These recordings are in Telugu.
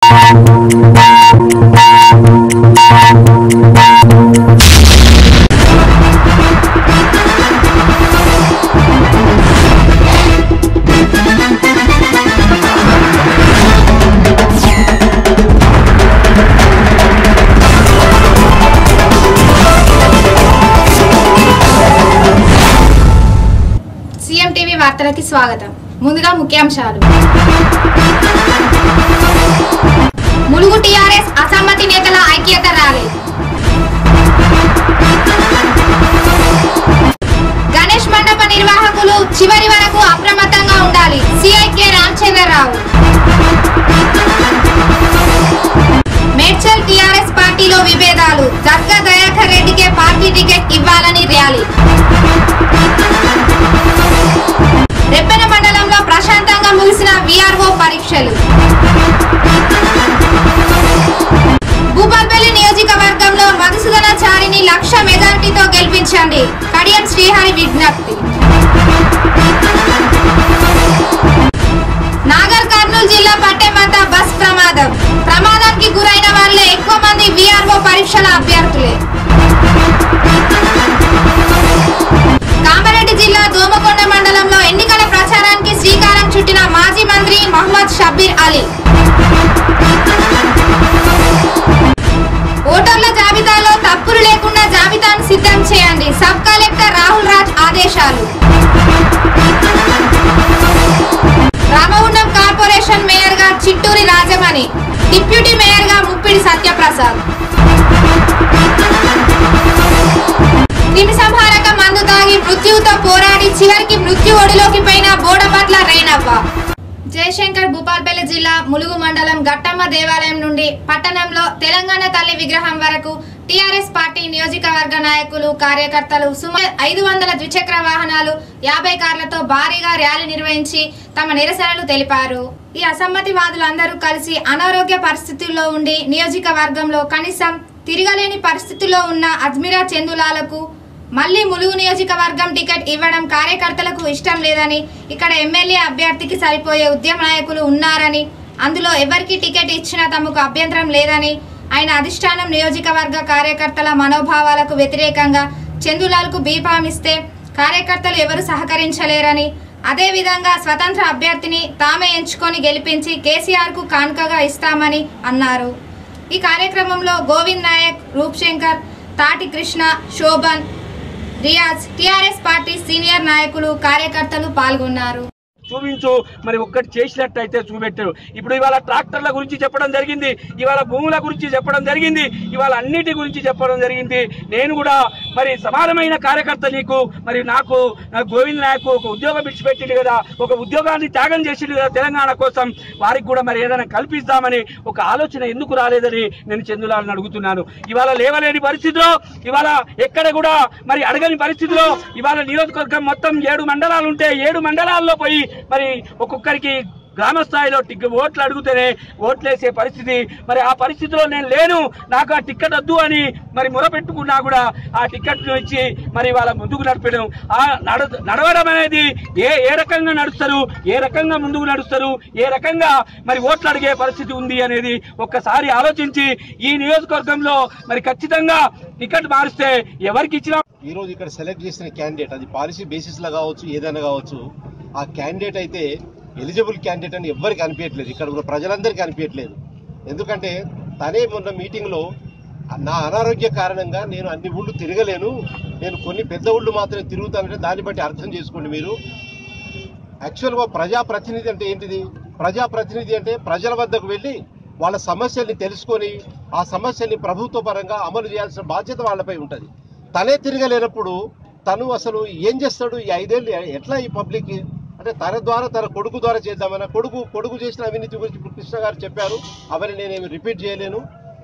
సీఎం టీవీ వార్తలకి స్వాగతం ముందుగా ముఖ్యాంశాలు ములుగు టీఆర్ఎస్ అసమ్మతి నేతల ఐక్యత ర్యాలీ గణేష్ మండప నిర్వాహకులు చివరి వరకు అప్రమత్తంగా ఉండాలి సిఐకే రామచంద్రరావు మేడ్చల్ టీఆర్ఎస్ పార్టీలో విభేదాలు దర్గా దయాకర్ రెడ్డికే పార్టీ టికెట్ ఇవ్వాలని ర్యాలీ రెప్పెన మండలంలో ప్రశాంతంగా ముగిసిన విఆర్ఓ పరీక్షలు భూపాల్పల్లి నియోజకవర్గంలో మధుసూదనాచారిని లక్ష మెజారిటీతో గెలిపించండి కడియం శ్రీహరి విజ్ఞప్తి నాగర్ కర్నూలు జిల్లా పట్టెమత బస్ ప్రమాదం ప్రమాదానికి గురైన వాళ్ళే ఎక్కువ మంది విఆర్ఓ పరీక్షల అభ్యర్థులే కామారెడ్డి జిల్లా దోమకొండ మండలంలో ఎన్నికల ప్రచారానికి శ్రీకారం చుట్టిన మాజీ మంత్రి మహమ్మద్ షబ్బీర్ అలీ ఓటర్ల జాబితాలో తప్పులు లేకుండా జాబితాను సిద్ధం చేయండి సబ్ కలెక్టర్ రాహుల్ రాజ్ ఆదేశాలు రామగుండం కార్పొరేషన్ మేయర్ గా చిట్టూరి రాజమణి డిప్యూటీ మేయర్ గా ముప్పిడి సత్యప్రసాద్ క్రిమి సంహారక మందు తాగి మృత్యువుతో పోరాడి చివరికి మృత్యు ఒడిలోకి పోయిన బోడపట్ల రేణవ్వ జయశంకర్ భూపాల్పల్లి జిల్లా ములుగు మండలం గట్టమ్మ దేవాలయం నుండి పట్టణంలో తెలంగాణ తల్లి విగ్రహం వరకు టీఆర్ఎస్ పార్టీ నియోజకవర్గ నాయకులు కార్యకర్తలు సుమారు ఐదు వందల ద్విచక్ర వాహనాలు యాభై కార్లతో భారీగా ర్యాలీ నిర్వహించి తమ నిరసనలు తెలిపారు ఈ అసమ్మతి వాదులందరూ కలిసి అనారోగ్య పరిస్థితుల్లో ఉండి నియోజకవర్గంలో కనీసం తిరగలేని పరిస్థితుల్లో ఉన్న అజ్మిరా చందులాలకు మళ్ళీ ములుగు నియోజకవర్గం టికెట్ ఇవ్వడం కార్యకర్తలకు ఇష్టం లేదని ఇక్కడ ఎమ్మెల్యే అభ్యర్థికి సరిపోయే ఉద్యమ నాయకులు ఉన్నారని అందులో ఎవరికి టికెట్ ఇచ్చినా తమకు అభ్యంతరం లేదని ఆయన అధిష్టానం నియోజకవర్గ కార్యకర్తల మనోభావాలకు వ్యతిరేకంగా చందులాల్కు బీఫామిస్తే కార్యకర్తలు ఎవరు సహకరించలేరని అదేవిధంగా స్వతంత్ర అభ్యర్థిని తామే ఎంచుకొని గెలిపించి కేసీఆర్కు కానుకగా ఇస్తామని అన్నారు ఈ కార్యక్రమంలో Govind Naik Roop Shankar Tati Krishna Shobhan Riyaz TRS party senior నాయకులు కార్యకర్తలు పాల్గొన్నారు చూపించు మరి ఒక్కటి చేసినట్టయితే చూపెట్టారు ఇప్పుడు ఇవాళ ట్రాక్టర్ల గురించి చెప్పడం జరిగింది ఇవాళ భూముల గురించి చెప్పడం జరిగింది ఇవాళ అన్నిటి గురించి చెప్పడం జరిగింది నేను కూడా మరి సమానమైన కార్యకర్త నీకు మరి నాకు నా గోవింద్ నాయక్ ఒక ఉద్యోగం విడిచిపెట్టిండు కదా ఒక ఉద్యోగాన్ని త్యాగం చేసిండు కదా తెలంగాణ కోసం వారికి కూడా మరి ఏదైనా కల్పిస్తామని ఒక ఆలోచన ఎందుకు రాలేదని నేను చందులాలను అడుగుతున్నాను ఇవాళ లేవలేని పరిస్థితిలో ఇవాళ ఎక్కడ కూడా మరి అడగని పరిస్థితిలో ఇవాళ నియోజకవర్గం మొత్తం ఏడు మండలాలు ఉంటే ఏడు మండలాల్లో పోయి మరి ఒక్కొక్కరికి గ్రామ స్థాయిలో టిక్ ఓట్లు అడిగితేనే ఓట్లేసే పరిస్థితి మరి ఆ పరిస్థితిలో నేను లేను నాకు ఆ టికెట్ వద్దు అని మరి మొరపెట్టుకున్నా కూడా ఆ టికెట్ ఇచ్చి మరి వాళ్ళ ముందుకు నడపడం ఆ నడ నడవడం అనేది ఏ ఏ రకంగా నడుస్తారు ఏ రకంగా ముందుకు నడుస్తారు ఏ రకంగా మరి ఓట్లు అడిగే పరిస్థితి ఉంది అనేది ఒక్కసారి ఆలోచించి ఈ నియోజకవర్గంలో మరి ఖచ్చితంగా టికెట్ మారిస్తే ఎవరికి ఇచ్చినా ఈ రోజు ఇక్కడ సెలెక్ట్ చేసిన క్యాండిడేట్ అది పాలసీ బేసిస్ లో కావచ్చు ఏదైనా కావచ్చు ఆ క్యాండిడేట్ అయితే ఎలిజిబుల్ క్యాండిడేట్ అని ఎవ్వరికి అనిపించట్లేదు ఇక్కడ ఉన్న ప్రజలందరికీ అనిపించట్లేదు ఎందుకంటే తనే మొన్న మీటింగ్ లో నా అనారోగ్య కారణంగా నేను అన్ని ఊళ్ళు తిరగలేను నేను కొన్ని పెద్ద ఊళ్ళు మాత్రమే తిరుగుతానంటే దాన్ని బట్టి అర్థం చేసుకోండి మీరు యాక్చువల్గా ప్రజాప్రతినిధి అంటే ఏంటిది ప్రజాప్రతినిధి అంటే ప్రజల వద్దకు వెళ్ళి వాళ్ళ సమస్యల్ని తెలుసుకొని ఆ సమస్యల్ని ప్రభుత్వ పరంగా అమలు చేయాల్సిన బాధ్యత వాళ్ళపై ఉంటుంది తనే తిరగలేనప్పుడు తను అసలు ఏం చేస్తాడు ఈ ఐదేళ్ళు ఎట్లా ఈ పబ్లిక్ అంటే తన ద్వారా తన కొడుకు ద్వారా చేద్దామన్న కొడుకు కొడుకు చేసిన అవినీతి గురించి ఇప్పుడు కృష్ణ గారు చెప్పారు అవన్నీ నేనేమి రిపీట్ చేయలేను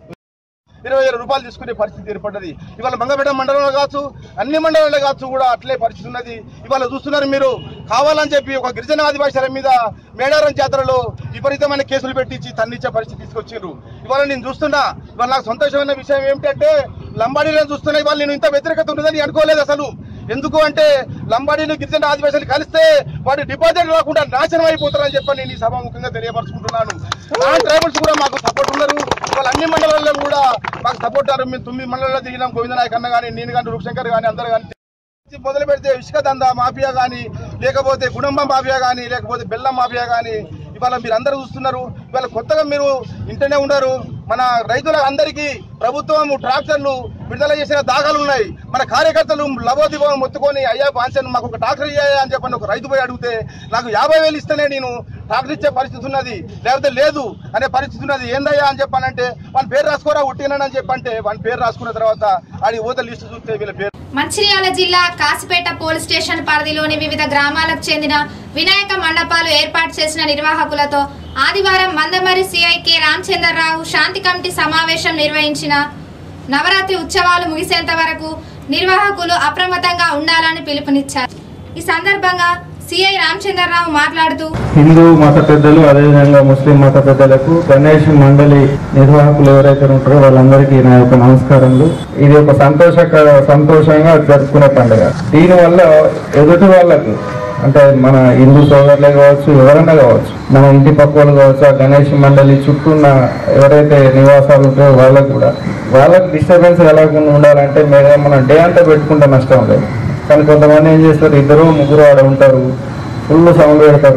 ఇరవై వేల రూపాయలు తీసుకునే పరిస్థితి ఏర్పడ్డది ఇవాళ మంగపేట మండలంలో కావచ్చు అన్ని మండలాల్లో కావచ్చు కూడా అట్లే పరిస్థితి ఉన్నది ఇవాళ చూస్తున్నారు మీరు కావాలని చెప్పి ఒక గిరిజన ఆదివాసీల మీద మేడారం జాతరలో విపరీతమైన కేసులు పెట్టించి తన్నిచ్చే పరిస్థితి తీసుకొచ్చిండ్రు ఇవాళ నేను చూస్తున్నా ఇవాళ నాకు సంతోషమైన విషయం ఏమిటంటే లంబాడీలను చూస్తున్నా ఇవాళ నేను ఇంత వ్యతిరేకత ఉన్నదని అనుకోలేదు అసలు ఎందుకు అంటే లంబాడీలు గిరిజన ఆదివాసులు కలిస్తే వాడి డిపాజిట్ రాకుండా నాశనం అయిపోతారని చెప్పని నేను ఈ సభాముఖంగా తెలియపరుచుకుంటున్నాను నాన్ ట్రైబల్స్ కూడా మాకు సపోర్ట్ ఉన్నారు వాళ్ళ అన్ని మండలాల్లో కూడా మాకు సపోర్ట్ ఉన్నారు మేము తొమ్మిది మండలాల్లో దిగినాం గోవిందనాయక్ అన్న కానీ నేను కానీ రూపశంకర్ కానీ అందరు కానీ మొదలు పెడితే ఇసుక దందా మాఫియా కానీ లేకపోతే గుణంబ మాఫియా కానీ లేకపోతే బెల్లం మాఫియా కానీ ఇవాళ మీరు అందరూ చూస్తున్నారు ఇవాళ కొత్తగా మీరు ఇంటనే ఉన్నారు మన రైతుల అందరికీ ప్రభుత్వం ట్రాక్టర్లు విడుదల చేసిన దాఖలు ఉన్నాయి మన కార్యకర్తలు లవోదివం మొత్తుకొని అయ్యా పాంచన్ మాకు ఒక ట్రాక్టర్ ఇయ్యా అని చెప్పని ఒక రైతు పోయి అడిగితే నాకు యాభై వేలు ఇస్తేనే నేను ట్రాక్టర్ ఇచ్చే పరిస్థితి ఉన్నది లేకపోతే లేదు అనే పరిస్థితి ఉన్నది ఏందయ్యా అని చెప్పానంటే వాని పేరు రాసుకోరా ఉట్టినని చెప్పంటే వాని పేరు రాసుకున్న తర్వాత ఆడి ఊత లిస్టు చూస్తే వీళ్ళ పేరు మంచిర్యాల జిల్లా కాసిపేట పోలీస్ స్టేషన్ పరిధిలోని వివిధ గ్రామాలకు చెందిన వినాయక మండపాలు ఏర్పాటు చేసిన నిర్వాహకులతో ఆదివారం మందమరి సిఐ కె రామచంద్రరావు శాంతి కమిటీ సమావేశం నిర్వహించిన నవరాత్రి ఉత్సవాలు ముగిసేంత వరకు నిర్వాహకులు అప్రమత్తంగా ఉండాలని పిలుపునిచ్చారు ఈ సందర్భంగా సిఐ రామచంద్రరావు మాట్లాడుతూ హిందూ మత పెద్దలు అదేవిధంగా ముస్లిం మత పెద్దలకు గణేష్ మండలి నిర్వాహకులు ఎవరైతే ఉంటారో వాళ్ళందరికీ నా యొక్క నమస్కారములు ఇది ఒక సంతోషకర సంతోషంగా జరుపుకునే పండుగ దీనివల్ల ఎదుటి వాళ్ళకు అంటే మన హిందూ సోదరులే కావచ్చు ఎవరైనా కావచ్చు మన ఇంటి పక్క వాళ్ళు కావచ్చు ఆ గణేష్ మండలి చుట్టూ ఉన్న ఎవరైతే నివాసాలు ఉంటాయో వాళ్ళకు కూడా వాళ్ళకి డిస్టర్బెన్స్ కలగకుండా ఉండాలంటే మేము మనం డే అంతా పెట్టుకుంటే నష్టం లేదు కానీ కొంతమంది ఏం చేస్తారు ఇద్దరు ముగ్గురు ఆడ ఉంటారు ఫుల్ సౌండ్ పెడతారు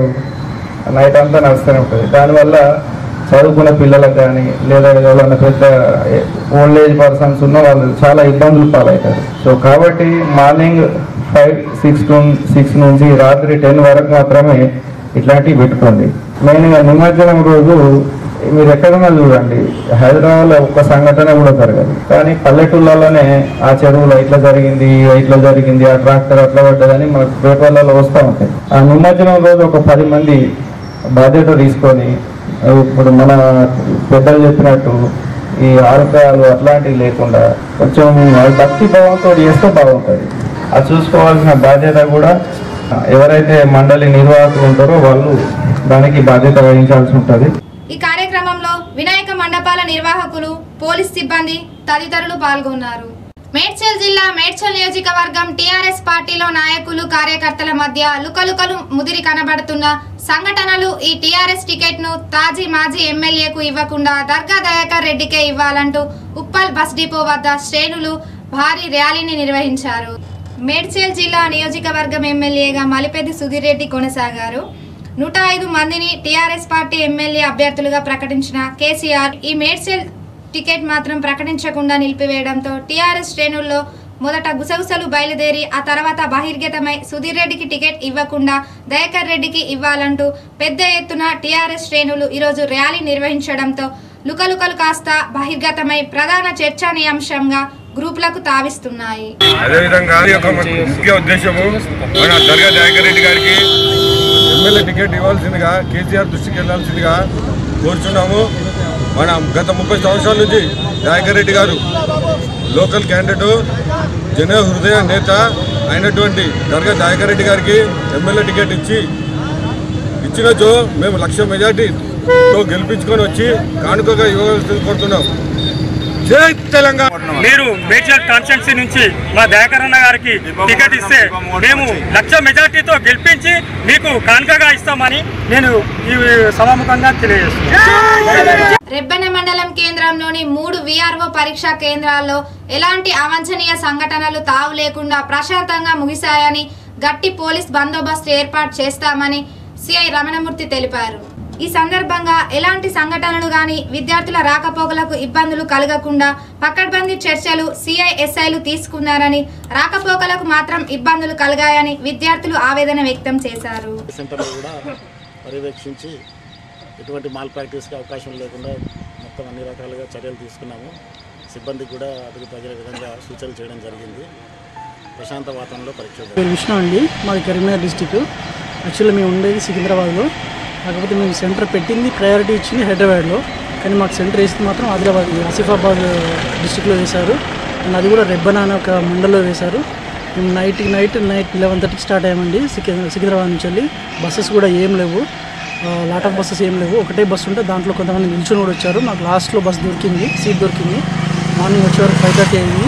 నైట్ అంతా నడుస్తూనే ఉంటుంది దానివల్ల చదువుకున్న పిల్లలకు కానీ లేదా ఎవరైనా పెద్ద ఓల్డ్ ఏజ్ పర్సన్స్ ఉన్న వాళ్ళు చాలా ఇబ్బందులు పాలవుతారు సో కాబట్టి morning five six to six నుంచి రాత్రి టెన్ వరకు మాత్రమే ఇట్లాంటివి పెట్టుకోండి మెయిన్గా నిమజ్జనం రోజు మీరు ఎక్కడన్నా చూడండి హైదరాబాద్లో ఒక్క సంఘటన కూడా జరగదు కానీ పల్లెటూళ్ళలోనే ఆ చెరువులో ఇట్లా జరిగింది ఇట్లా జరిగింది ఆ ట్రాక్టర్ అట్లా పడ్డదని మనకు పేపర్లలో వస్తూ ఉంటాయి ఆ నిమజ్జనం రోజు ఒక పది మంది బాధ్యత తీసుకొని ఇప్పుడు మన పెద్దలు చెప్పినట్టు ఈ ఆరోగ్యాలు అట్లాంటివి లేకుండా కొంచెం భక్తి భావంతో చేస్తే బాగుంటుంది అది చూసుకోవాల్సిన బాధ్యత కూడా ఎవరైతే మండలి నిర్వాహకులు ఉంటారో వాళ్ళు దానికి బాధ్యత వహించాల్సి ఉంటుంది ఈ కార్యక్రమంలో వినాయక మండపాల నిర్వాహకులు పోలీస్ సిబ్బంది తదితరులు పాల్గొన్నారు మేడ్చల్ జిల్లా మేడ్చల్ నియోజకవర్గం టీఆర్ఎస్ పార్టీలో నాయకులు కార్యకర్తల మధ్య లుకలుకలు ముదిరి కనబడుతున్న సంఘటనలు ఈ టీఆర్ఎస్ టికెట్ ను తాజీ మాజీ ఎమ్మెల్యేకు ఇవ్వకుండా దర్గా దయాకర్ రెడ్డికే ఇవ్వాలంటూ ఉప్పల్ బస్ డిపో వద్ద శ్రేణులు భారీ ర్యాలీని నిర్వహించారు మేడ్చల్ జిల్లా నియోజకవర్గం ఎమ్మెల్యేగా మలిపెద్ది సుధీర్ రెడ్డి కొనసాగారు నూట ఐదు మందిని టీఆర్ఎస్ పార్టీ ఎమ్మెల్యే అభ్యర్థులుగా ప్రకటించిన కేసీఆర్ ఈ మేడ్చల్ టికెట్ మాత్రం ప్రకటించకుండా నిలిపివేయడంతో టీఆర్ఎస్ శ్రేణుల్లో మొదట గుసగుసలు బయలుదేరి ఆ తర్వాత బహిర్గతమై సుధీర్ రెడ్డికి టికెట్ ఇవ్వకుండా దయాకర్ రెడ్డికి ఇవ్వాలంటూ పెద్ద ఎత్తున టీఆర్ఎస్ శ్రేణులు ఈరోజు ర్యాలీ నిర్వహించడంతో లుకలుకలు కాస్త బహిర్గతమై ప్రధాన చర్చనీయాంశంగా గ్రూపులకు తావిస్తున్నాయి అదేవిధంగా ఈ యొక్క ముఖ్య ఉద్దేశము మన దర్గా దయాకర్ రెడ్డి గారికి ఎమ్మెల్యే టికెట్ ఇవ్వాల్సిందిగా కేసీఆర్ దృష్టికి వెళ్లాల్సిందిగా కోరుచున్నాము మన గత ముప్పై సంవత్సరాల నుంచి దయాకర్ రెడ్డి గారు లోకల్ క్యాండిడేట్ జన హృదయ నేత అయినటువంటి దర్గా దయాకర్ రెడ్డి గారికి ఎమ్మెల్యే టికెట్ ఇచ్చి ఇచ్చినచో మేము లక్ష మెజార్టీతో గెలిపించుకొని వచ్చి కానుకగా ఇవ్వవలసింది కోరుతున్నాం జై తెలంగాణ మీరు మేడ్చల్ కాన్స్టిట్యున్సీ నుంచి మా దయాకర్ అన్న గారికి టికెట్ ఇస్తే మేము లక్ష మెజార్టీతో గెలిపించి మీకు కానుకగా ఇస్తామని నేను ఈ సభాముఖంగా తెలియజేస్తున్నాను రెబ్బెన మండలం కేంద్రంలోని మూడు విఆర్ఓ పరీక్షా కేంద్రాల్లో ఎలాంటి అవాంఛనీయ సంఘటనలు తావు లేకుండా ప్రశాంతంగా ముగిశాయని గట్టి పోలీస్ బందోబస్తు ఏర్పాటు చేస్తామని సిఐ రమణమూర్తి తెలిపారు ఈ సందర్భంగా ఎలాంటి సంఘటనలు గాని విద్యార్థుల రాకపోకలకు ఇబ్బందులు కలగకుండా పకడ్బందీ చర్చలు సిఐ ఎస్ఐలు తీసుకున్నారని రాకపోకలకు మాత్రం ఇబ్బందులు కలగాయని విద్యార్థులు ఆవేదన వ్యక్తం చేశారు సెంటర్లో కూడా పర్యవేక్షించి ఎటువంటి మాల్ ప్రాక్టీస్కి అవకాశం లేకుండా మొత్తం అన్ని రకాలుగా చర్యలు తీసుకున్నాము సిబ్బందికి కూడా అదుపు తగిన విధంగా సూచనలు చేయడం జరిగింది ప్రశాంత వాతావరణంలో పరీక్ష జరిగింది. పేరు విష్ణు అండి మాది కరీంనగర్ డిస్టిక్ యాక్చువల్లీ మేము ఉండేది సికింద్రాబాద్లో కాకపోతే మేము సెంటర్ పెట్టింది ప్రయారిటీ ఇచ్చింది హైదరాబాద్లో కానీ మాకు సెంటర్ వేసింది మాత్రం ఆదిలాబాద్ ఆసిఫాబాద్ డిస్టిక్లో వేశారు అండ్ అది కూడా రెబ్బన అనే ఒక మండల్లో వేశారు మేము నైట్కి నైట్ నైట్ లెవెన్ థర్టీకి స్టార్ట్ అయ్యామండి సికి సికింద్రాబాద్ నుంచి వెళ్ళి బస్సెస్ కూడా ఏం లేవు లాట్ ఆఫ్ బస్సెస్ ఏం లేవు ఒకటే బస్సు ఉంటే దాంట్లో కొంతమంది నిల్చొని కూడా వచ్చారు మాకు లాస్ట్లో బస్ దొరికింది సీట్ దొరికింది మార్నింగ్ వచ్చే వరకు ఫైవ్ థర్టీ అయింది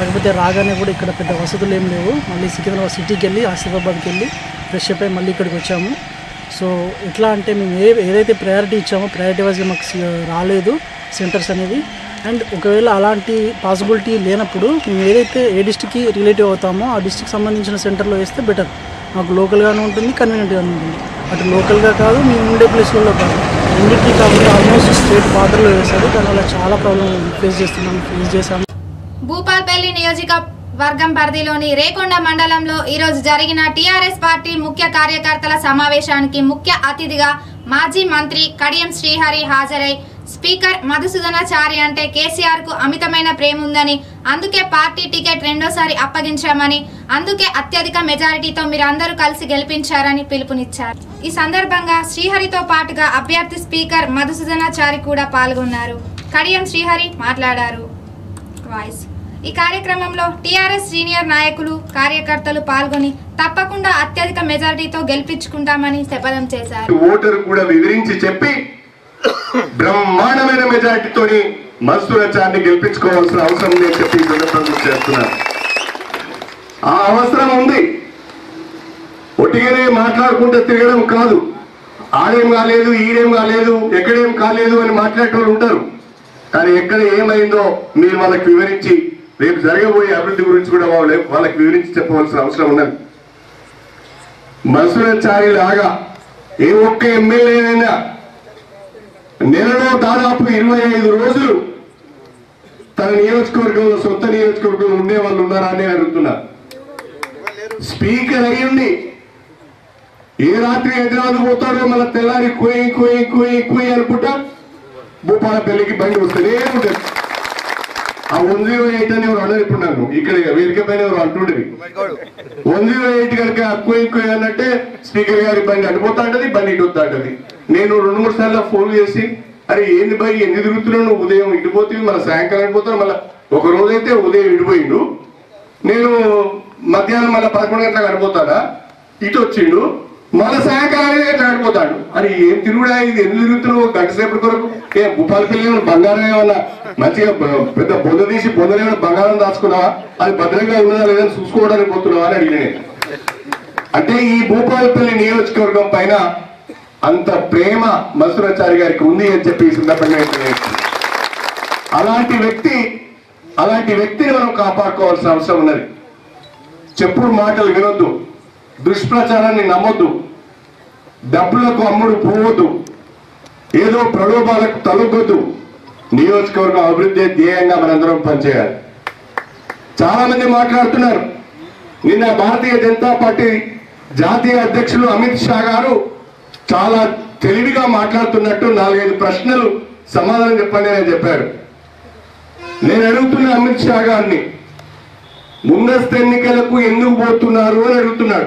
కాకపోతే రాగానే కూడా ఇక్కడ పెద్ద వసతులు ఏం లేవు మళ్ళీ సికింద్రాబాద్ సిటీకి వెళ్ళి ఆసిఫాబాద్కి వెళ్ళి ఫ్రెష్ అప్ అయి మళ్ళీ ఇక్కడికి వచ్చాము సో ఎట్లా అంటే మేము ఏ ఏదైతే ప్రయారిటీ ఇచ్చామో ప్రయారిటీ వైజ్గా మాకు సి- రాలేదు సెంటర్స్ అనేవి అండ్ ఒకవేళ అలాంటి పాసిబిలిటీ లేనప్పుడు మేము ఏదైతే ఏ డిస్టిక్కి రిలేటివ్ అవుతామో ఆ డిస్టిక్ సంబంధించిన సెంటర్లో వేస్తే బెటర్ మాకు లోకల్గానే ఉంటుంది కన్వీనియంట్గానే ఉంటుంది అటు లోకల్గా కాదు మేము ఉండే ప్లేస్లలో కాదు రెండింటికి కాకుండా ఆల్మోస్ట్ స్టేట్ బార్డర్లో వేశారు దానివల్ల చాలా ప్రాబ్లం ఫేస్ చేస్తున్నాం ఫేస్ చేసాము భూపాల్పల్లి నియోజకవర్గం పరిధిలోని రేకొండ మండలంలో ఈరోజు జరిగిన టీఆర్ఎస్ పార్టీ ముఖ్య కార్యకర్తల సమావేశానికి ముఖ్య అతిథిగా మాజీ మంత్రి కడియం శ్రీహరి హాజరై స్పీకర్ మధుసూదనాచారి అంటే కేసీఆర్ కు అమితమైన ప్రేమ ఉందని అందుకే పార్టీ టికెట్ రెండోసారి అప్పగించామని అందుకే అత్యధిక మెజారిటీతో మీరందరూ కలిసి గెలిపించారని పిలుపునిచ్చారు ఈ సందర్భంగా శ్రీహరితో పాటుగా అభ్యర్థి స్పీకర్ మధుసూదనాచారి కూడా పాల్గొన్నారు కడియం శ్రీహరి మాట్లాడారు వాయిస్ ఈ కార్యక్రమంలో టీఆర్ఎస్ సీనియర్ నాయకులు కార్యకర్తలు పాల్గొని తప్పకుండా అత్యధిక మెజారిటీతో గెలిపించుకుంటామని శపథం చేశారు ఓటరు కూడా వివరించి చెప్పి బ్రహ్మాండమైన మెజార్టీతోని మన్సూరాచార్ని గెలిపించుకోవాల్సిన అవసరం ఉందని చెప్పి ఈ సందర్భంగా చేస్తున్నాను ఆ అవసరం ఉంది ఒట్టిగానే మాట్లాడుకుంటూ తిరగడం కాదు ఆడేం కాలేదు ఈడేం కాలేదు ఎక్కడేం కాలేదు అని మాట్లాడే వాళ్ళు ఉంటారు కానీ ఎక్కడ ఏమైందో మీరు వాళ్ళకి వివరించి రేపు జరగబోయే అభివృద్ధి గురించి కూడా వాళ్ళ- వాళ్ళకి వివరించి చెప్పవలసిన అవసరం ఉన్నది మన్సూరాచారి లాగా ఏ ఒక్క ఎమ్మెల్యేనైనా నెలలో దాదాపు ఇరవై ఐదు రోజులు తన నియోజకవర్గంలో సొంత నియోజకవర్గంలో ఉండే వాళ్ళు ఉన్నారా అని అడుగుతున్నా స్పీకర్ అయ్యండి ఏ రాత్రి హైదరాబాద్ పోతాడో మన తెల్లారి కోయి కోయి కోయి కోయి అనుకుంటా భూపాలపల్లికి బండి వస్తూనే ఉంటుంది ఆ వన్ జీరో ఎయిట్ అని ఎవరు అన్నారు ఇప్పుడు నాకు ఇక్కడ వేదిక పైన ఎవరు అంటుండేది వన్ జీరో ఎయిట్ కనుక అక్కువ ఎక్కువ అన్నట్టే స్పీకర్ గారి బండి అడిపోతా ఉంటది బండి ఇటు వస్తా ఉంటది నేను రెండు మూడు సార్లు ఫోన్ చేసి అరే ఏంది బాయ్ ఎన్ని తిరుగుతున్నావు నువ్వు ఉదయం ఇటు పోతుంది మళ్ళీ సాయంకాలం అడిపోతావు మళ్ళీ ఒక రోజైతే ఉదయం ఇడిపోయిండు నేను మధ్యాహ్నం మళ్ళీ పదకొండు గంటలకు అడిపోతాడా ఇటు వచ్చిండు మళ్ళీ సాయంకాలం ఐదు గంటలకు అడిపోతాడు అరే ఏం తిరుగుడా ఇది ఎందుకు తిరుగుతున్నావు ఒక గంట సేపటి కొరకు ఏ భూపాల పిల్లి ఏమన్నా బంగారం ఏమన్నా మంచిగా బ- పెద్ద బొంద తీసి బొందలు ఏమైనా బంగారం దాచుకున్నావా అది భద్రంగా ఉన్నదా లేదని చూసుకోవడానికి పోతున్నావా అని అడిగిన నేను. అంటే ఈ భూపాలపల్లి నియోజకవర్గం పైన అంత ప్రేమ మసూరాచారి గారికి ఉంది అని చెప్పి ఈ సందర్భంగా నేను తెలియజేస్తున్నాను. అలాంటి వ్యక్తి అలాంటి వ్యక్తిని మనం కాపాడుకోవాల్సిన అవసరం ఉన్నది చెప్పుడు మాటలు వినొద్దు దుష్ప్రచారాన్ని నమ్మొద్దు డబ్బులకు అమ్ముడు పోవద్దు ఏదో ప్రలోభాలకు తలొగ్గొద్దు నియోజకవర్గం అభివృద్ధి ధ్యేయంగా మనందరం పనిచేయాలి చాలా మంది మాట్లాడుతున్నారు నిన్న భారతీయ జనతా పార్టీ జాతీయ అధ్యక్షులు అమిత్ షా గారు చాలా తెలివిగా మాట్లాడుతున్నట్టు నాలుగైదు ప్రశ్నలు సమాధానం చెప్పండి అని చెప్పారు నేను అడుగుతున్న అమిత్ షా గారిని ముందస్తు ఎన్నికలకు ఎందుకు పోతున్నారు అని అడుగుతున్నాడు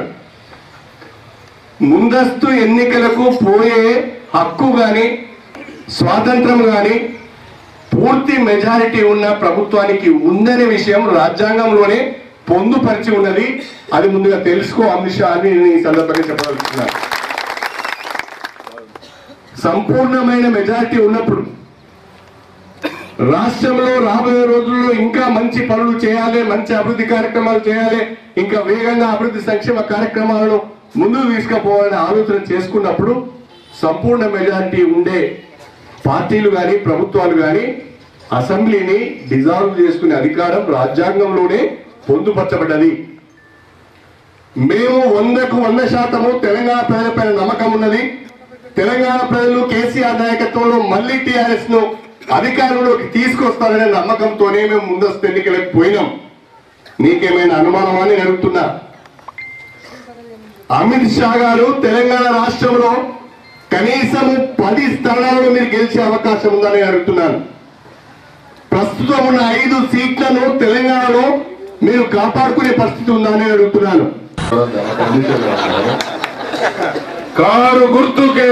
ముందస్తు ఎన్నికలకు పోయే హక్కు గాని స్వాతంత్రం గాని పూర్తి మెజారిటీ ఉన్న ప్రభుత్వానికి ఉందనే విషయం రాజ్యాంగంలోనే పొందుపరిచి ఉన్నది అది ముందుగా తెలుసుకో అమిత్ షా అని నేను ఈ సందర్భంగా చెప్పదలుచుకున్నాను సంపూర్ణమైన మెజారిటీ ఉన్నప్పుడు రాష్ట్రంలో రాబోయే రోజుల్లో ఇంకా మంచి పనులు చేయాలి మంచి అభివృద్ధి కార్యక్రమాలు చేయాలి ఇంకా వేగంగా అభివృద్ధి సంక్షేమ కార్యక్రమాలను ముందుకు తీసుకుపోవాలని ఆలోచన చేసుకున్నప్పుడు సంపూర్ణ మెజారిటీ ఉండే పార్టీలు కానీ ప్రభుత్వాలు కానీ అసెంబ్లీని డిజాల్వ్ చేసుకునే అధికారం రాజ్యాంగంలోనే పొందుపరచబడ్డది మేము వందకు వంద శాతము తెలంగాణ ప్రజలపైన నమ్మకం ఉన్నది తెలంగాణ ప్రజలు కేసీఆర్ నాయకత్వంలో మళ్ళీ టీఆర్ఎస్ ను అధికారంలోకి తీసుకొస్తారనే నమ్మకంతోనే మేము ముందస్తు ఎన్నికలకు పోయినాం నీకేమైనా అనుమానం అని అడుగుతున్నా అమిత్ షా గారు తెలంగాణ రాష్ట్రంలో కనీసం పది స్థానాలలో మీరు గెలిచే అవకాశం ఉందని అడుగుతున్నాను ప్రస్తుతం ఉన్న ఐదు సీట్లను తెలంగాణలో మీరు కాపాడుకునే పరిస్థితి ఉందని అడుగుతున్నాను కారు గుర్తుకే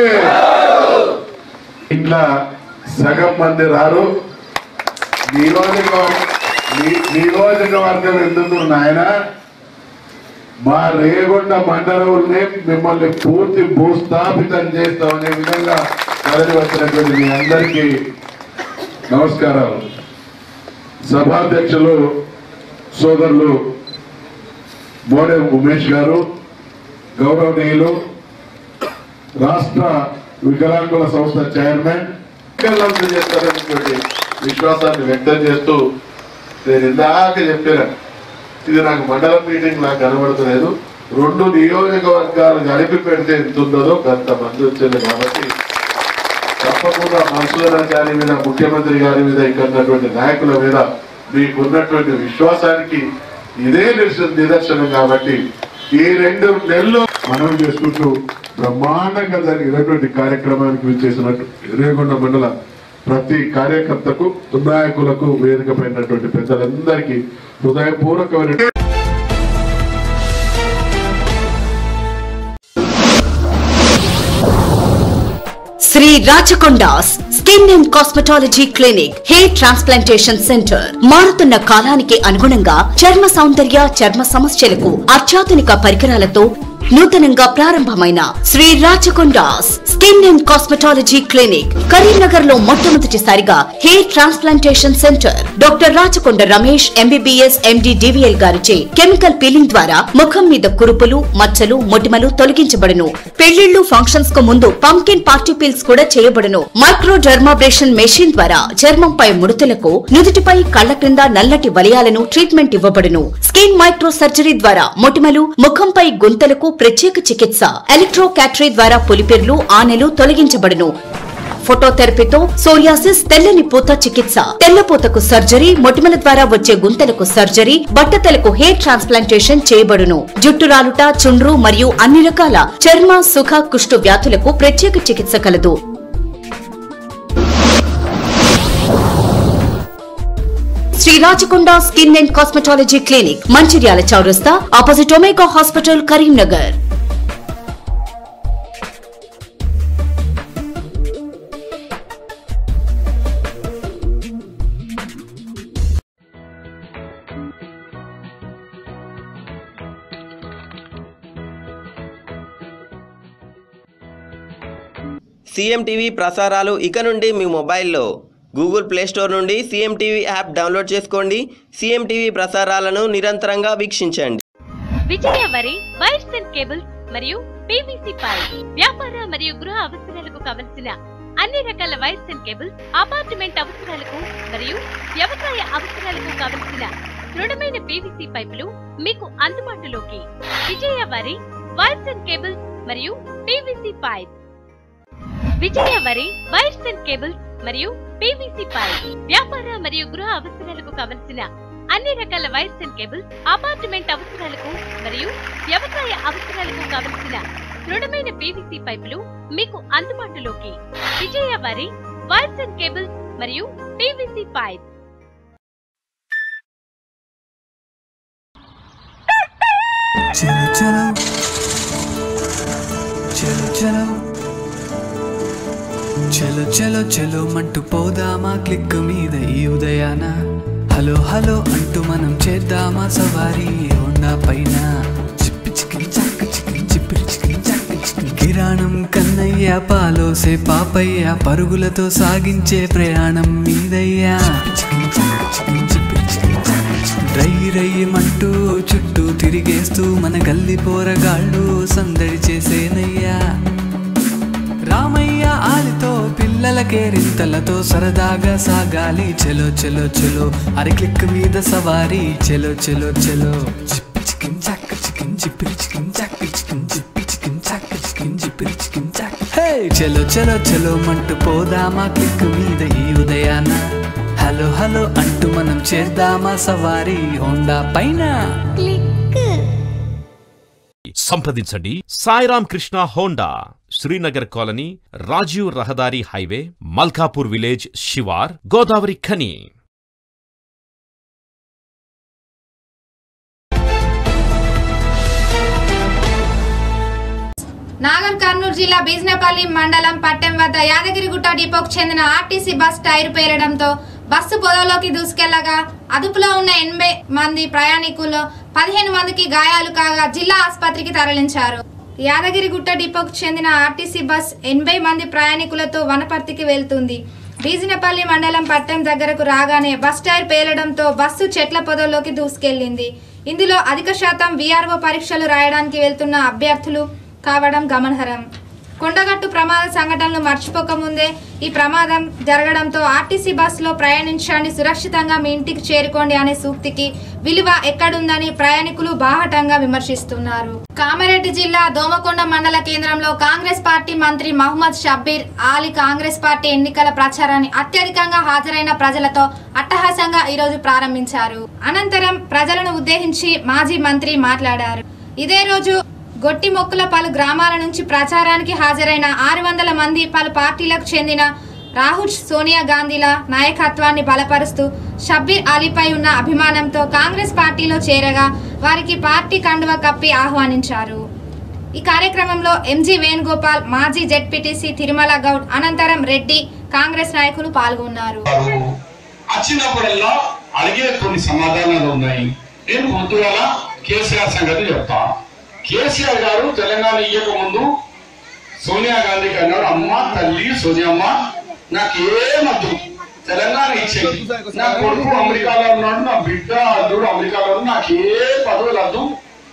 ఇట్లా సగం మంది రారు నియోజకవర్గం ని- నియోజకవర్గం ఎందుకు నాయన మా రేగొండ మండలంలో మిమ్మల్ని పూర్తి భూస్థాపితం చేస్తామనే విధంగా కదలి వచ్చినటువంటి మీ అందరికీ నమస్కారాలు సభాధ్యక్షులు సోదరులు మోడే ఉమేష్ గారు గౌరవనీయులు రాష్ట్ర వికలాంగుల సంస్థ చైర్మన్ వికలాంగులు చేస్తారనేటువంటి విశ్వాసాన్ని వ్యక్తం చేస్తూ నేను ఇందాక చెప్పాను ఇది నాకు మండలం మీటింగ్ నాకు కనబడతలేదు రెండు నియోజకవర్గాలు కలిపి పెడితే ఎంత ఉంటుందో కొంత మంది వచ్చింది కాబట్టి తప్పకుండా మన్సూర్ గారి మీద ముఖ్యమంత్రి గారి మీద ఇక్కడ ఉన్నటువంటి నాయకుల మీద మీకున్నటువంటి విశ్వాసానికి ఇదే నిదర్శ- నిదర్శనం కాబట్టి ఈ రెండు నెలలు మనం చేసుకుంటూ బ్రహ్మాండంగా జరిగినటువంటి కార్యక్రమానికి విచ్చేసినట్టు రేగొండ మండల ప్రతి కార్యకర్తకు నాయకులకు వేదిక పైనటువంటి పెద్దలందరికీ హృదయపూర్వకమైన Shri Rachakondas skin and cosmetology clinic hair transplantation centre మారుతున్న కాలానికి అనుగుణంగా చర్మ సౌందర్య చర్మ సమస్యలకు అత్యాధునిక పరికరాలతో నూతనంగా ప్రారంభమైన Shri Rachakondas skin and cosmetology clinic Karimnagar లో మొట్టమొదటిసారిగా hair transplantation centre doctor Rachakonda Ramesh MBBS MD DVL గారిచే కెమికల్ పీలింగ్ ద్వారా ముఖం మీద కురుపులు మచ్చలు మొటిమలు తొలగించబడును పెళ్లిళ్లు ఫంక్షన్స్ కు ముందు పంకిన్ పార్టీ పీల్స్ కూడా చేయబడును మైక్రో డర్మాబ్రేషన్ మెషిన్ ద్వారా చర్మంపై ముడతలకు నుదుటిపై కళ్ల క్రింద నల్లటి వలయాలను ట్రీట్మెంట్ ఇవ్వబడును స్కిన్ మైక్రో సర్జరీ ద్వారా మొటిమలు ముఖంపై గుంతలకు ప్రత్యేక చికిత్స ఎలక్ట్రో క్యాటరీ ద్వారా పులిపిర్లు ఆనెలు తొలగించబడును ఫోటోథెరపీతో సోరియాసిస్ తెల్లని పూత చికిత్స తెల్లపూతకు సర్జరీ మొటిమల ద్వారా వచ్చే గుంతలకు సర్జరీ బట్టతలకు హెయిర్ ట్రాన్స్ప్లాంటేషన్ చేయబడును జుట్టు రాలుట చుండ్రు మరియు అన్ని రకాల చర్మ సుఖ కుష్టు వ్యాధులకు ప్రత్యేక చికిత్స కలదు Shri Rachakonda skin and cosmetology clinic Mancherial చౌరస్తా opposite Omega hospital Karimnagar CM TV ప్రసారాలు ఇక నుండి మీ మొబైల్లో గూగుల్ ప్లే స్టోర్ నుండి సీఎం టీవీ యాప్ డౌన్లోడ్ చేసుకోండి సీఎం టీవీ ప్రసారాలను నిరంతరంగా వీక్షించండి Vijayavari wires and cables మరియు పీవీసీ పైప్ వ్యాపార మరియు గృహ అవసరాలకు కావలసిన అన్ని రకాల వైర్స్ అండ్ కేబుల్స్ అపార్ట్మెంట్ అవసరాలకు మరియు వ్యవసాయ అవసరాలకు కావలసిన దృఢమైన పీవీసీ పైపులు మీకు అందుబాటులోకి Vijayavari wires and cables మరియు PVC pipe Vijayavari wires and cables మరియు పీవీసీ పైప్ వ్యాపార మరియు గృహ అవసరాలకు కావలసిన అన్ని రకాల వైర్స్ అండ్ కేబుల్స్ అపార్ట్మెంట్ అవసరాలకు మరియు వ్యవసాయ అవసరాలకు కావలసిన దృఢమైన పీవీసీ పైపులు మీకు అందుబాటులోకి Vijayavari wires and cables మరియు పీవీసీ పైప్ చలో చలో చలో చలో చలో చలో చలో మంటూ పోదామా క్లిక్ మీద ఈ ఉదయాన హలో హలో అంటూ మనం చేద్దామా సవారీ హోండా పైన చిప్పి చికిన్ చక్క చికిన్ చిప్పిరి చికిన్ చక్క చికిన్ కిరాణం కన్నయ్య పాలోసే పాపయ్య పరుగులతో సాగించే ప్రయాణం మీదయ్యా చికిన్ చక్క చికిన్ చిప్పిరి చికిన్ చక్క చికిన్ రై రయ్యమంటూ చుట్టూ తిరిగేస్తూ మన గల్లి పోరగాళ్ళు సందడి చేసేనయ్యా రామయ్య ఆలితో పిల్లలకే రింతలతో సరదాగా సాగాలి చెలో చెలో చెలో అరి క్లిక్ మీద సవారీ చెలో చెలో చెలో చిప్పి చికిన్ చక్క చికిన్ చిప్పిరి చికిన్ చక్క చికిన్ చిప్పి చికిన్ చక్క చికిన్ చిప్పిరి చికిన్ చక్క హే చెలో చెలో చెలో మంటూ పోదామా క్లిక్ మీద ఈ ఉదయాన హలో హలో అంటూ మనం చేద్దామా సవారీ హోండా పైన సంప్రదించండి సాయిరామ్ కృష్ణ హోండా శ్రీనగర్ కాలనీ రాజీవ్ రహదారి హైవే మల్కాపూర్ విలేజ్ శివార్ గోదావరి ఖని నాగర్ కర్నూలు జిల్లా బీజ్నపల్లి మండలం పట్టెం వద్ద యాదగిరిగుట్ట డిపోకు చెందిన ఆర్టీసీ బస్ టైర్ పేరడంతో బస్సు పొదలోకి దూసుకెళ్లగా అదుపులో ఉన్న ఎనభై మంది ప్రయాణికుల్లో పదిహేను మందికి గాయాలు కాగా జిల్లా ఆసుపత్రికి తరలించారు యాదగిరిగుట్ట డిపోకు చెందిన ఆర్టీసీ బస్ ఎనభై మంది ప్రయాణికులతో వనపర్తికి వెళ్తుంది బీజినపల్లి మండలం పట్టం దగ్గరకు రాగానే బస్ టైర్ పేలడంతో బస్సు చెట్ల పొదల్లోకి దూసుకెళ్లింది ఇందులో అధిక శాతం వీఆర్ఓ పరీక్షలు రాయడానికి వెళ్తున్న అభ్యర్థులు కావడం గమనార్హం కొండగట్టు ప్రమాద సంఘటనలు మర్చిపోకముందే ఈ ప్రమాదం జరగడంతో ఆర్టీసీ బస్సులో ప్రయాణించండి సురక్షితంగా మీ ఇంటికి చేరుకోండి అనే సూక్తికి విలువ ఎక్కడుందని ప్రయాణికులు బాహటంగా విమర్శిస్తున్నారు కామారెడ్డి జిల్లా దోమకొండ మండల కేంద్రంలో కాంగ్రెస్ పార్టీ మంత్రి మహమ్మద్ షబ్బీర్ ఆలి కాంగ్రెస్ పార్టీ ఎన్నికల ప్రచారాన్ని అత్యధికంగా హాజరైన ప్రజలతో అట్టహాసంగా ఈరోజు ప్రారంభించారు అనంతరం ప్రజలను ఉద్దేశించి మాజీ మంత్రి మాట్లాడారు ఇదే రోజు గొట్టి మొక్కుల పలు గ్రామాల నుంచి ప్రచారానికి హాజరైన ఆరు వందల మంది పలు పార్టీలకు చెందిన రాహుల్ సోనియా గాంధీల నాయకత్వాన్ని బలపరుస్తూ షబ్బీర్ అలీపై ఉన్న అభిమానంతో కాంగ్రెస్ పార్టీలో చేరగా వారికి పార్టీ కండువ కప్పి ఆహ్వానించారు ఈ కార్యక్రమంలో ఎంజీ వేణుగోపాల్ మాజీ జెడ్పీటీసీ తిరుమల గౌడ్ అనంతరం రెడ్డి కాంగ్రెస్ నాయకులు పాల్గొన్నారు వచ్చినప్పుడల్లా అడిగే కొన్ని సమాధానాలు ఉన్నాయి నేను పొద్దుగాల కేసీఆర్ సంగతి చెప్తా కేసీఆర్ గారు తెలంగాణ ఇయ్యక ముందు సోనియా గాంధీకి అన్నాడు అమ్మ తల్లి సోనియమ్మ నాకు ఏమద్దు తెలంగాణ ఇచ్చేది నా కొడుకు అమెరికాలో ఉన్నాడు నా బిడ్డ అల్లుడు అమెరికాలో ఉన్నాడు నాకు ఏ పదవులు వద్దు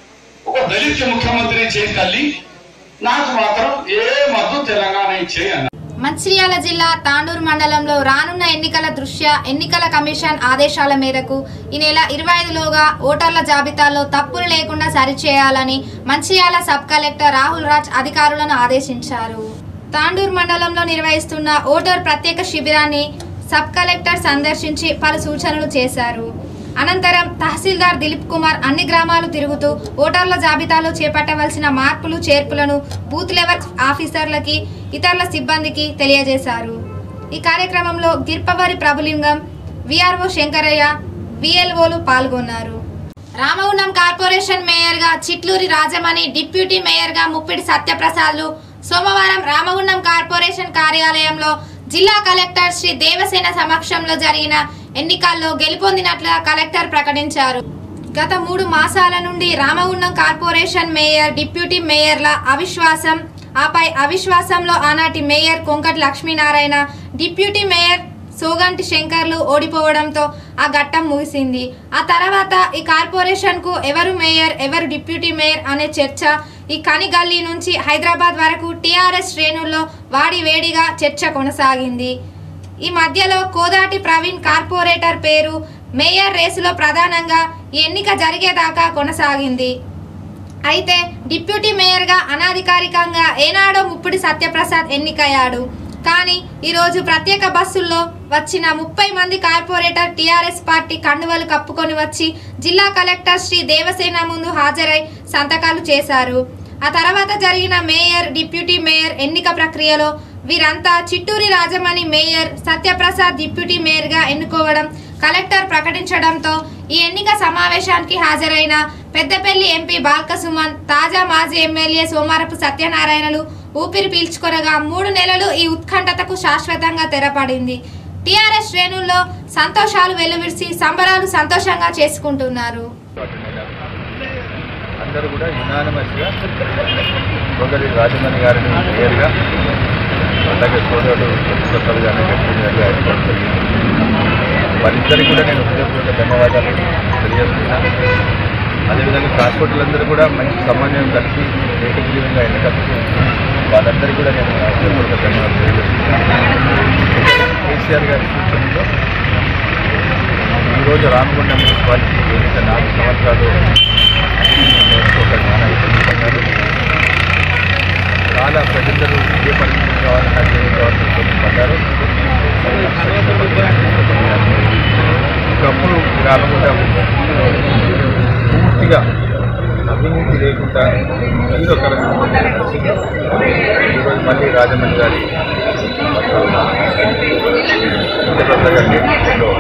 ఒక దళిత ముఖ్యమంత్రి చేయి తల్లి నాకు మాత్రం ఏ మద్దు తెలంగాణ ఇచ్చేయి అన్నాడు మంచిర్యాల జిల్లా తాండూరు మండలంలో రానున్న ఎన్నికల దృష్ట్యా ఎన్నికల కమిషన్ ఆదేశాల మేరకు ఈ నెల ఇరవై ఐదులోగా ఓటర్ల జాబితాలో తప్పులు లేకుండా సరిచేయాలని మంచిర్యాల సబ్ కలెక్టర్ రాహుల్ రాజ్ అధికారులను ఆదేశించారు తాండూరు మండలంలో నిర్వహిస్తున్న ఓటర్ ప్రత్యేక శిబిరాన్ని సబ్ కలెక్టర్ సందర్శించి పలు సూచనలు చేశారు అనంతరం తహసీల్దార్ దిలీప్ కుమార్ అన్ని గ్రామాలు తిరుగుతూ ఓటర్ల జాబితాలో చేపట్టవలసిన మార్పులు చేర్పులను బూత్ లెవెల్ ఆఫీసర్లకి ఇతరుల సిబ్బందికి తెలియజేశారు ఈ కార్యక్రమంలో గిర్పవరి ప్రభులింగం విఆర్ఓ శంకరయ్య విఎల్ఓలు పాల్గొన్నారు రామగుండం కార్పొరేషన్ మేయర్గా చిట్లూరి రాజమణి డిప్యూటీ మేయర్గా ముప్పిడి సత్యప్రసాద్లు సోమవారం రామగుండం కార్పొరేషన్ కార్యాలయంలో జిల్లా కలెక్టర్ శ్రీ దేవసేన సమక్షంలో జరిగిన ఎన్నికల్లో గెలుపొందినట్లుగా కలెక్టర్ ప్రకటించారు గత మూడు మాసాల నుండి రామగుండం కార్పొరేషన్ మేయర్ డిప్యూటీ మేయర్ల అవిశ్వాసం ఆపై అవిశ్వాసంలో ఆనాటి mayor Konkati Lakshminarayana deputy mayor Soganti శంకర్లు ఓడిపోవడంతో ఆ ఘట్టం ముగిసింది ఆ తర్వాత ఈ కార్పొరేషన్ కు ఎవరు మేయర్ ఎవరు డిప్యూటీ మేయర్ అనే చర్చ ఈ కని గల్లీ నుంచి హైదరాబాద్ వరకు టీఆర్ఎస్ శ్రేణుల్లో వాడి వేడిగా చర్చ కొనసాగింది ఈ మధ్యలో కోదాటి ప్రవీణ్ కార్పొరేటర్ పేరు మేయర్ రేసులో ప్రధానంగా ఈ ఎన్నిక జరిగేదాకా కొనసాగింది అయితే డిప్యూటీ మేయర్గా అనాధికారికంగా ఏనాడో ముప్పిడి సత్యప్రసాద్ ఎన్నికయ్యాడు కానీ ఈరోజు ప్రత్యేక బస్సుల్లో వచ్చిన ముప్పై మంది కార్పొరేటర్ టీఆర్ఎస్ పార్టీ కండువలు కప్పుకొని వచ్చి జిల్లా కలెక్టర్ శ్రీ దేవసేన ముందు హాజరై సంతకాలు చేశారు ఆ తర్వాత జరిగిన మేయర్ డిప్యూటీ మేయర్ ఎన్నిక ప్రక్రియలో వీరంతా చిట్టూరి రాజమణి మేయర్ సత్యప్రసాద్ డిప్యూటీ మేయర్గా ఎన్నుకోవడం కలెక్టర్ ప్రకటించడంతో ఈ ఎన్నిక సమావేశానికి హాజరైన పెద్దపల్లి ఎంపీ బాల్క సుమన్ తాజా మాజీ ఎమ్మెల్యే సోమారపు సత్యనారాయణలు ఊపిరి పీల్చుకొనగా మూడు నెలలు ఈ ఉత్కంఠతకు శాశ్వతంగా తెరపడింది టీఆర్ఎస్ శ్రేణుల్లో సంతోషాలు వెల్లువిరిసి సంబరాలు సంతోషంగా చేసుకుంటున్నారు అందరూ కూడా యునానిమస్గా సోదరి రాజమణి గారిని మేయర్గా అలాగే సోదరుడు కొత్తలు గారిని డిప్యూటీ మేయర్గా ఏర్పడడం జరిగింది వారిద్దరికి కూడా నేను హృదయపూర్వక ధన్యవాదాలు తెలియజేస్తున్నాను అదేవిధంగా ట్రాన్స్పోర్టులందరూ కూడా మంచి సమన్వయం కలిసి ఏకగ్రీవంగా ఎన్నికలకు వాళ్ళందరికీ కూడా నేను హృదయపూర్వక ధన్యవాదాలు తెలియజేస్తున్నాను కేసీఆర్ గారి సూచనలో ఈరోజు రామగుండం మున్సిపాలిటీ ఎన్నిక నాలుగు సంవత్సరాలు ఒక జ్ఞానాలు చాలా ప్రజలందరూ ఏ పరిస్థితి కావాలన్నా ఏ కావాలని కొన్ని పడ్డారు ఒకప్పుడు రామగుండం పూర్తిగా అవినీతి లేకుండా ఏదో కలగడం ఈరోజు మళ్ళీ రాజమండ్రి గారి చంద్రబాబు గారి నేతృత్వంలో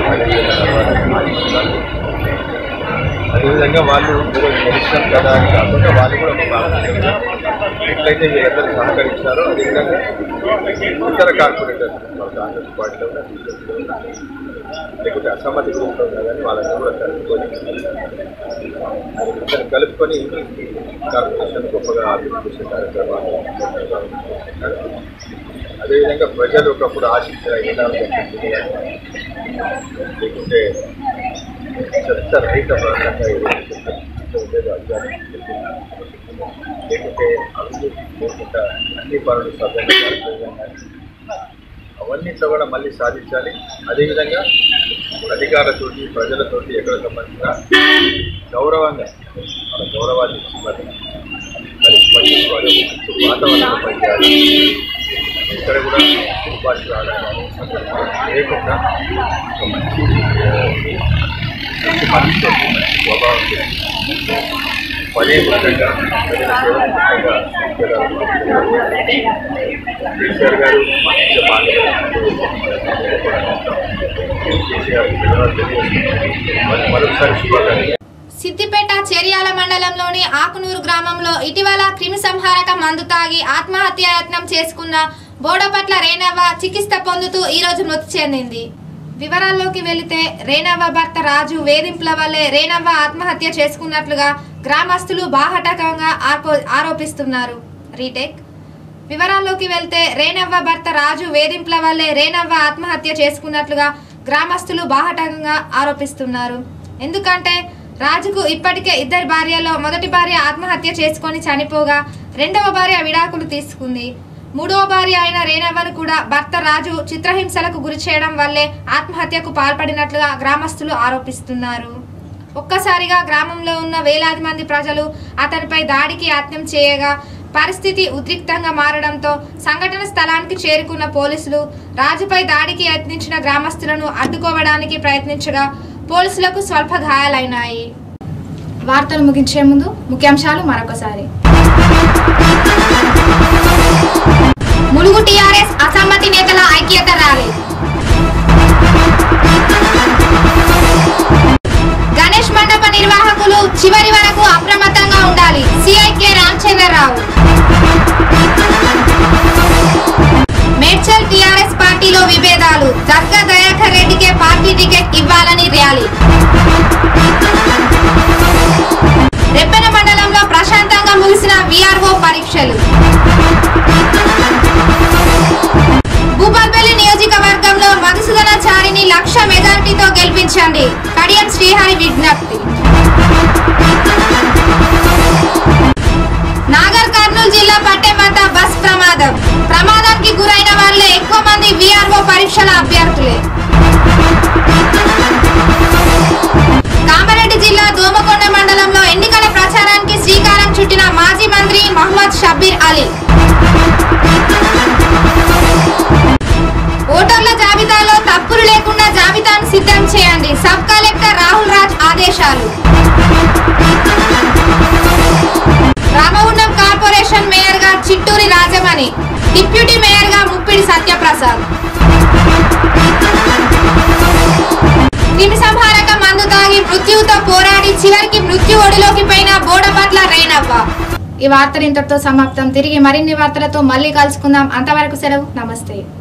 అదేవిధంగా వాళ్ళు ఈరోజు గెలిచినాం కదా అని కాకుండా వాళ్ళు కూడా ఒక భాగం ఎట్లయితే వీళ్ళందరూ సహకరించారో అదేవిధంగా ఇతర కార్పొరేటర్స్ వాళ్ళ కాంగ్రెస్ పార్టీలో ఉన్న టీచర్స్లో ఉన్న లేకపోతే అసమ్మతి గ్రూప్లో ఉన్నా కానీ వాళ్ళని కూడా కలుపుకొని ఇద్దరు కలుపుకొని కార్పొరేషన్ గొప్పగా అభివృద్ధి చేసే కార్యక్రమాలు అదేవిధంగా ప్రజలు ఒకప్పుడు ఆశించిన విధానం లేకుంటే చెత్త రహిత ప్రాంతంగా ఏదైతే ఉండేదో అధికారం లేకుంటే అభివృద్ధి లేకుండా అన్ని పనులు సభ్యంగా అవన్నిట్లో కూడా మళ్ళీ సాధించాలి అదేవిధంగా అధికారులతోటి ప్రజలతోటి ఎక్కడ సంబంధించిన గౌరవంగా మన గౌరవాన్ని ఇచ్చి మరి కలిసి పనిచేసుకోవాలి ఒక మంచి వాతావరణంలో పనిచేయాలి ఇక్కడ కూడా ఉపాధి ఆదాయాలు లేకుండా ఒక మంచి ఆ, మంచి మనసుతో మంచి స్వభావంతో పనే ముఖ్యంగా ప్రజల సేవ ముఖ్యంగా కేసీఆర్ గారు మంచిగా కేసీఆర్ మరి మరొకసారి శుభాకాంక్షలు సిద్దిపేట చెరియాల మండలంలోని ఆకునూరు గ్రామంలో ఇటీవల క్రిమి సంహారక మందు తాగి ఆత్మహత్య యత్నం చేసుకున్న బోడపట్ల రేణవ్వ చికిత్స పొందుతూ ఈ రోజు మృతి చెందింది వివరాల్లోకి వెళితే రేణవ్వ భర్త రాజు వేధింపుల వల్లే రేణవ్వ ఆత్మహత్య చేసుకున్నట్లుగా గ్రామస్తులు బాహటకంగా ఆర్పో- ఆరోపిస్తున్నారు రీటేక్ వివరాల్లోకి వెళ్తే రేణవ్వ భర్త రాజు వేధింపుల వల్లే రేణవ్వ ఆత్మహత్య చేసుకున్నట్లుగా గ్రామస్తులు బాహటంగా ఆరోపిస్తున్నారు ఎందుకంటే రాజుకు ఇప్పటికే ఇద్దరు భార్యలో మొదటి భార్య ఆత్మహత్య చేసుకొని చనిపోగా రెండవ భార్య విడాకులు తీసుకుంది మూడవ భార్య అయిన రేణవ్వను కూడా భర్త రాజు చిత్రహింసలకు గురి చేయడం వల్లే ఆత్మహత్యకు పాల్పడినట్లుగా గ్రామస్తులు ఆరోపిస్తున్నారు ఒక్కసారిగా గ్రామంలో ఉన్న వేలాది మంది ప్రజలు అతనిపై దాడికి యత్నం చేయగా పరిస్థితి ఉద్రిక్తంగా మారడంతో సంఘటన స్థలానికి చేరుకున్న పోలీసులు రాజుపై దాడికి యత్నించిన గ్రామస్తులను అడ్డుకోవడానికి ప్రయత్నించగా పోలీసులకు స్వల్ప గాయాలైనాయి వార్తలు ముగించే ముందు ముఖ్యాంశాలు మరొకసారి ములుగు టీఆర్ఎస్ అసమ్మతి నేతల ఐక్యత ర్యాలీ గణేష్ మండప నిర్వాహకులు చివరి వరకు అప్రమత్తంగా ఉండాలి సిఐకే రామచంద్రరావు మేడ్చల్ టీఆర్ఎస్ పార్టీలో విభేదాలు దర్గా దయాకర్ రెడ్డికే పార్టీ టికెట్ ఇవ్వాలని ర్యాలీ రెప్పెన మండలంలో ప్రశాంతంగా ముగిసిన విఆర్ఓ పరీక్షలు భూపాల్పల్లి నియోజకవర్గంలో మధుసూదనాచారిని లక్ష మెజారిటీతో గెలిపించండి కడియం శ్రీహరి విజ్ఞప్తి నాగర్ కర్నూలు జిల్లా పట్టెమంత బస్ ప్రమాదం ప్రమాదానికి గురైన వాళ్ళే ఎక్కువ మంది విఆర్ఓ పరీక్షల అభ్యర్థులే కామారెడ్డి జిల్లా దోమకొండ మండలంలో ఎన్నికల ప్రచారానికి శ్రీకారం చుట్టిన మాజీ మంత్రి మహమ్మద్ షబ్బీర్ అలీ ఓటర్ల జాబితాలో తప్పులు లేకుండా జాబితాను సిద్ధం చేయండి సబ్ కలెక్టర్ రాహుల్ రాజ్ ఆదేశాలు రామగుండం కార్పొరేషన్ మేయర్ గా చిట్టూరి రాజమణి డిప్యూటీ మేయర్ గా ముప్పిడి సత్యప్రసాద్ క్రిమి సంహారక మందు తాగి మృత్యువుతో పోరాడి చివరికి మృత్యు ఒడిలోకి పోయిన బోడపట్ల రేణవ్వ ఈ వార్తలు ఇంతటితో సమాప్తం తిరిగి మరిన్ని వార్తలతో మళ్ళీ కలుసుకుందాం అంతవరకు సెలవు నమస్తే